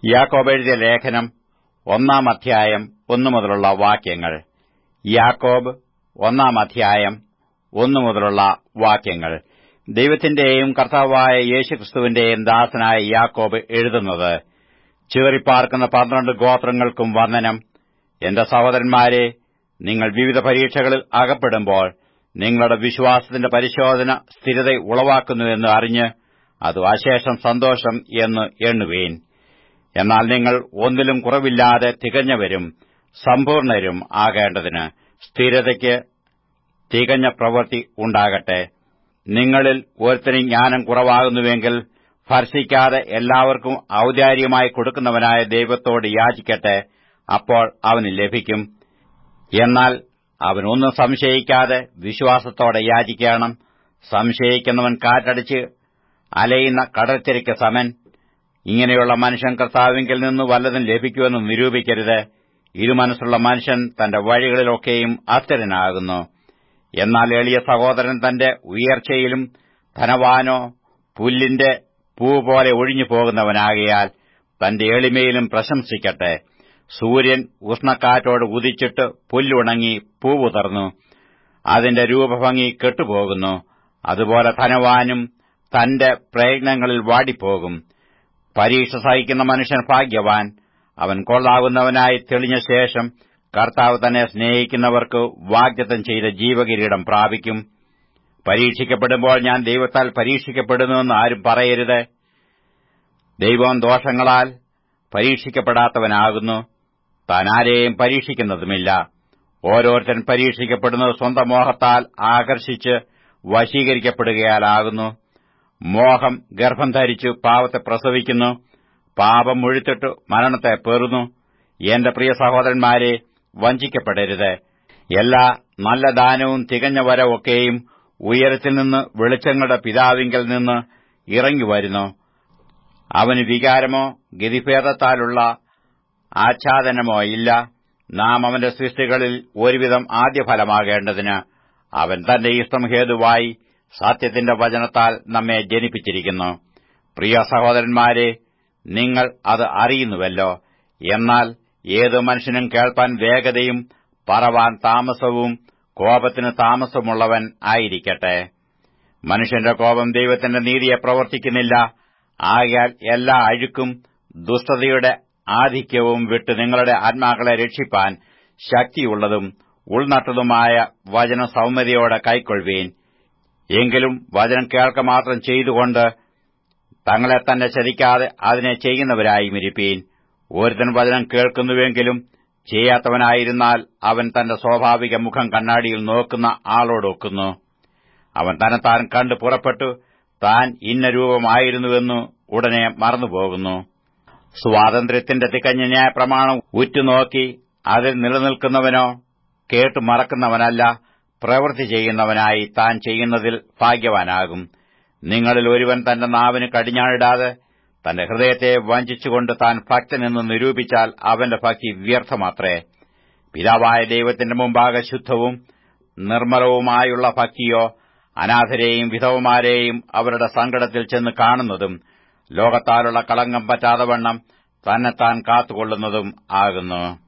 യാക്കോബ് എഴുതിയ ലേഖനം ഒന്നാം അധ്യായം ഒന്നു മുതലുള്ള വാക്യങ്ങൾ യാക്കോബ് ഒന്നാം അധ്യായം ഒന്നു മുതലുള്ള വാക്യങ്ങൾ ദൈവത്തിന്റെയും കർത്താവായ യേശുക്രിസ്തുവിന്റെയും ദാസനായ യാക്കോബ് എഴുതുന്നത് ചേറിപ്പാർക്കുന്ന പന്ത്രണ്ട് ഗോത്രങ്ങൾക്കും വന്ദനം എന്റെ സഹോദരന്മാരെ നിങ്ങൾ വിവിധ പരീക്ഷകളിൽ അകപ്പെടുമ്പോൾ നിങ്ങളുടെ വിശ്വാസത്തിന്റെ പരിശോധന സ്ഥിരത ഉളവാക്കുന്നുവെന്ന് അറിഞ്ഞ് അത് അശേഷം സന്തോഷം എന്ന് എണ്ണുവീൻ എന്നാൽ നിങ്ങൾ ഒന്നിലും കുറവില്ലാതെ തികഞ്ഞവരും സമ്പൂർണരും ആകേണ്ടതിന് സ്ഥിരതയ്ക്ക് തികഞ്ഞ പ്രവൃത്തി ഉണ്ടാകട്ടെ നിങ്ങളിൽ ഒരുത്തന് ജ്ഞാനം കുറവാകുന്നുവെങ്കിൽ ഭർഷിക്കാതെ എല്ലാവർക്കും ഔദാര്യമായി കൊടുക്കുന്നവനായ ദൈവത്തോട് യാചിക്കട്ടെ അപ്പോൾ അവന് ലഭിക്കും എന്നാൽ അവനൊന്നും സംശയിക്കാതെ വിശ്വാസത്തോടെ യാചിക്കണം സംശയിക്കുന്നവൻ കാറ്റടിച്ച് അലയുന്ന കടൽത്തിരയ്ക്ക് സമൻ ഇങ്ങനെയുള്ള മനുഷ്യൻ കർത്താവിങ്കിൽ നിന്ന് വല്ലതും ലഭിക്കുമെന്ന് നിരൂപിക്കരുത് ഇരുമനസ്സുള്ള മനുഷ്യൻ തന്റെ വഴികളിലൊക്കെയും അസ്ഥിരനാകുന്നു എന്നാൽ എളിയ സഹോദരൻ തന്റെ ഉയർച്ചയിലും ധനവാനോ പുല്ലിന്റെ പൂ പോലെ ഒഴിഞ്ഞു പോകുന്നവനാകയാൽ തന്റെ എളിമയിലും പ്രശംസിക്കട്ടെ സൂര്യൻ ഉഷ്ണക്കാറ്റോട് ഉദിച്ചിട്ട് പുല്ലുണങ്ങി പൂവുതർന്നു അതിന്റെ രൂപഭംഗി കെട്ടുപോകുന്നു അതുപോലെ ധനവാനും തന്റെ പ്രയത്നങ്ങളിൽ വാടിപ്പോകും പരീക്ഷ സഹിക്കുന്ന മനുഷ്യൻ ഭാഗ്യവാൻ അവൻ കൊള്ളാവുന്നവനായി തെളിഞ്ഞ ശേഷം കർത്താവ് തന്നെ സ്നേഹിക്കുന്നവർക്ക് വാഗ്ദത്തം ചെയ്ത ജീവകിരീടം പ്രാപിക്കും പരീക്ഷിക്കപ്പെടുമ്പോൾ ഞാൻ ദൈവത്താൽ പരീക്ഷിക്കപ്പെടുന്നുവെന്ന് ആരും പറയരുത് ദൈവം ദോഷങ്ങളാൽ പരീക്ഷിക്കപ്പെടാത്തവനാകുന്നു താൻ ആരെയും പരീക്ഷിക്കുന്നതുമില്ല ഓരോരുത്തൻ പരീക്ഷിക്കപ്പെടുന്നത് സ്വന്തം മോഹത്താൽ ആകർഷിച്ച് വശീകരിക്കപ്പെടുകയാലാകുന്നു മോഹം ഗർഭം ധരിച്ചു പാവത്തെ പ്രസവിക്കുന്നു പാപം മുഴുത്തിട്ട് മരണത്തെ പേറുന്നു എന്റെ പ്രിയ സഹോദരന്മാരെ വഞ്ചിക്കപ്പെടരുത് എല്ലാ നല്ല ദാനവും തികഞ്ഞ വരവൊക്കെയും ഉയരത്തിൽ നിന്ന് വെളിച്ചങ്ങളുടെ പിതാവിങ്കിൽ നിന്ന് ഇറങ്ങി വരുന്നു അവന് വികാരമോ ഗതിഭേദത്താലുള്ള ആച്ഛാദനമോ ഇല്ല നാം അവന്റെ സൃഷ്ടികളിൽ ഒരുവിധം ആദ്യഫലമാകേണ്ടതിന് അവൻ തന്റെ ഇഷ്ടം ഹേതുവായി സത്യത്തിന്റെ വചനത്താൽ നമ്മെ ജനിപ്പിച്ചിരിക്കുന്നു പ്രിയ സഹോദരന്മാരെ നിങ്ങൾ അത് അറിയുന്നുവല്ലോ എന്നാൽ ഏതു മനുഷ്യനും കേൾപ്പാൻ വേഗതയും പറവാൻ താമസവും കോപത്തിന് താമസമുള്ളവൻ ആയിരിക്കട്ടെ മനുഷ്യന്റെ കോപം ദൈവത്തിന്റെ നീതിയെ പ്രവർത്തിക്കുന്നില്ല ആകയാൽ എല്ലാ അഴുക്കും ദുഷ്ടതയുടെ ആധിക്യവും വിട്ട് നിങ്ങളുടെ ആത്മാക്കളെ രക്ഷിപ്പാൻ ശക്തിയുള്ളതും ഉൾനട്ടതുമായ വചന സൗമ്യതയോടെ കൈക്കൊള്ളുവീൻ എങ്കിലും വചനം കേൾക്ക മാത്രം ചെയ്തുകൊണ്ട് തങ്ങളെ തന്നെ ചതിക്കാതെ അതിനെ ചെയ്യുന്നവരായും ഇരിപ്പീൻ ഒരുത്തൻ വചനം കേൾക്കുന്നുവെങ്കിലും ചെയ്യാത്തവനായിരുന്നാൽ അവൻ തന്റെ സ്വാഭാവിക മുഖം കണ്ണാടിയിൽ നോക്കുന്ന ആളോടൊക്കുന്നു അവൻ തന്നെത്താൻ കണ്ടു പുറപ്പെട്ടു താൻ ഇന്ന രൂപമായിരുന്നുവെന്നു ഉടനെ മറന്നുപോകുന്നു സ്വാതന്ത്ര്യത്തിന്റെ തികഞ്ഞ ന്യായപ്രമാണം ഉറ്റുനോക്കി അതിൽ നിലനിൽക്കുന്നവനോ കേട്ടു മറക്കുന്നവനല്ല പ്രവൃത്തി ചെയ്യുന്നവനായി താൻ ചെയ്യുന്നതിൽ ഭാഗ്യവാനാകും നിങ്ങളിൽ ഒരുവൻ തന്റെ നാവിന് കടിഞ്ഞാണിടാതെ തന്റെ ഹൃദയത്തെ വഞ്ചിച്ചുകൊണ്ട് താൻ ഭക്തനെന്ന് നിരൂപിച്ചാൽ അവന്റെ ഭക്തി വ്യർത്ഥമാത്രേ പിതാവായ ദൈവത്തിന്റെ മുമ്പാകെ ശുദ്ധവും നിർമ്മലവുമായുള്ള ഭക്തിയോ അനാഥരെയും വിധവമാരെയും അവരുടെ സങ്കടത്തിൽ ചെന്ന് കാണുന്നതും ലോകത്താലുള്ള കളങ്കം പറ്റാതെ വണ്ണം തന്നെത്താൻ കാത്തുകൊള്ളുന്നതും ആകുന്നു